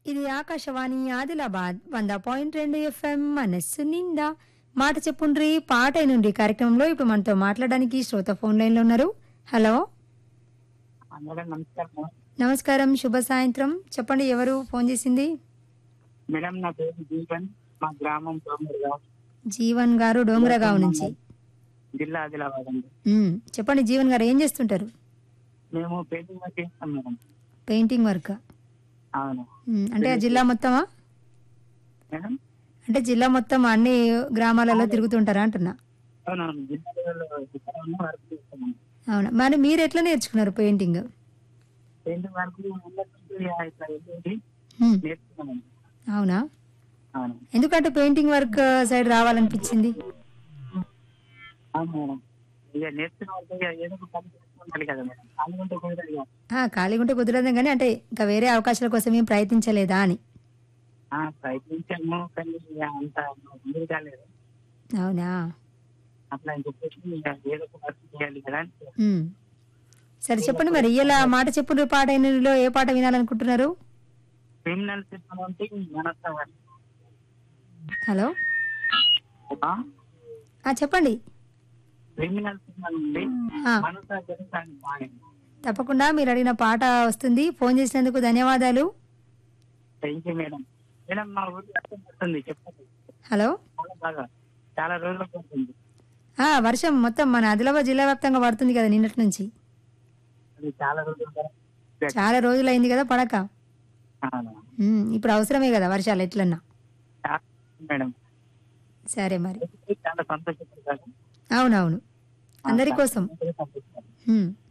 ఇది ఆకాశవాణి ఆదిలాబాద్ వంద పాయింట్ రెండు ఎఫ్ఎం మనస్సు నిండా మాట చెప్పుండ్రి పాట నుండి కార్యక్రమంలో ఇప్పుడు మనతో మాట్లాడడానికి శ్రోత ఫోన్ లైన్ లో ఉన్నారు హలో మేడం నమస్కారం నమస్కారం శుభ సాయంత్రం చెప్పండి ఎవరు ఫోన్ చేసింది మేడం నా పేరు జీవన్ మా గ్రామం తోమరుగా జీవన్ గారు డోంగరగావ్ నుంచి జిల్లా ఆదిలాబాద్ అండి ఉమ్, చెప్పండి జీవన్ గారు ఏం చేస్తుంటారు మేము పెయింటింగ్ వర్క్ చేస్తాం మేడం పెయింటింగ్ వర్క్ అవును ఉమ్, అంటే ఆ జిల్లా మొత్తమా మేడం అంటే జిల్లా మొత్తం అన్ని గ్రామాలలో తిరుగుతుంటారా అంటున్నా అవునవును జిల్లా లెవెల్లో ఇక్కడ ఉన్న వర్క్ చేస్తాం అవునా మరి మీరు ఎట్లా నేర్చుకున్నారు పెయింటింగ్ పెయింటింగ్ వర్క్ ముందు ఇట్లా వెళ్ళేది ఉమ్, నేర్చుకున్నాం అవునా అవును ఎందుకంటే పెయింటింగ్ వర్క్ సైడ్ రావాలనిపించింది అవును మేడం ఇక నేర్చుకున్న వర్క్ ఇక ఏదో ఒక పని చేసుకుంటారు కదా మేడం ఖాళీ ఉంటే కుదరదు ఇక. ఆ, ఖాళీగా ఉంటే కుదరదు కానీ అంటే ఇంకా వేరే అవకాశాల కోసం ఏం ప్రయత్నించలేదా అని ఆ, ప్రయత్నించాము కానీ ఇక అంత ముందు కాలేదు అవునా అట్లా అని చెప్పేసి ఇక ఏదో ఒక వర్క్ చేయాలి కదా అని ఉమ్. సరే చెప్పండి మరి ఇలా మాట చెప్పుండ్రు పాట ఎన్నిలో ఏ పాట వినాలనుకుంటున్నారు క్రిమినల్ సిస్టమ్ అంటే మనస హలో ఆ చెప్పండి క్రిమినల్ సిస్టమ్ నుండి ఆ, మనస జరుగుతాను బాగా తప్పకుండా మీరు అడిగిన పాట వస్తుంది ఫోన్ చేసినందుకు ధన్యవాదాలు థ్యాంక్ యూ మేడం మేడం మా ఊరు వర్షం పడుతుంది చెప్పండి హలో చాలా బాగా చాలా రోజులు పడుతుంది ఆ వర్షం మొత్తం మన ఆదిలాబాద్ జిల్లా వ్యాప్తంగా పడుతుంది కదా నిన్నటి నుంచి అది చాలా రోజులు పడుతుంది. చాలా రోజులు అయింది కదా పడక అవును. ఉమ్, ఇప్పుడు అవసరమే కదా వర్షాలు ఎట్లన్నా చాలా మేడం సరే మరి చాలా సంతోషపడతాను అవునవును అందరి కోసం సంతోషపడతాను. ఉమ్.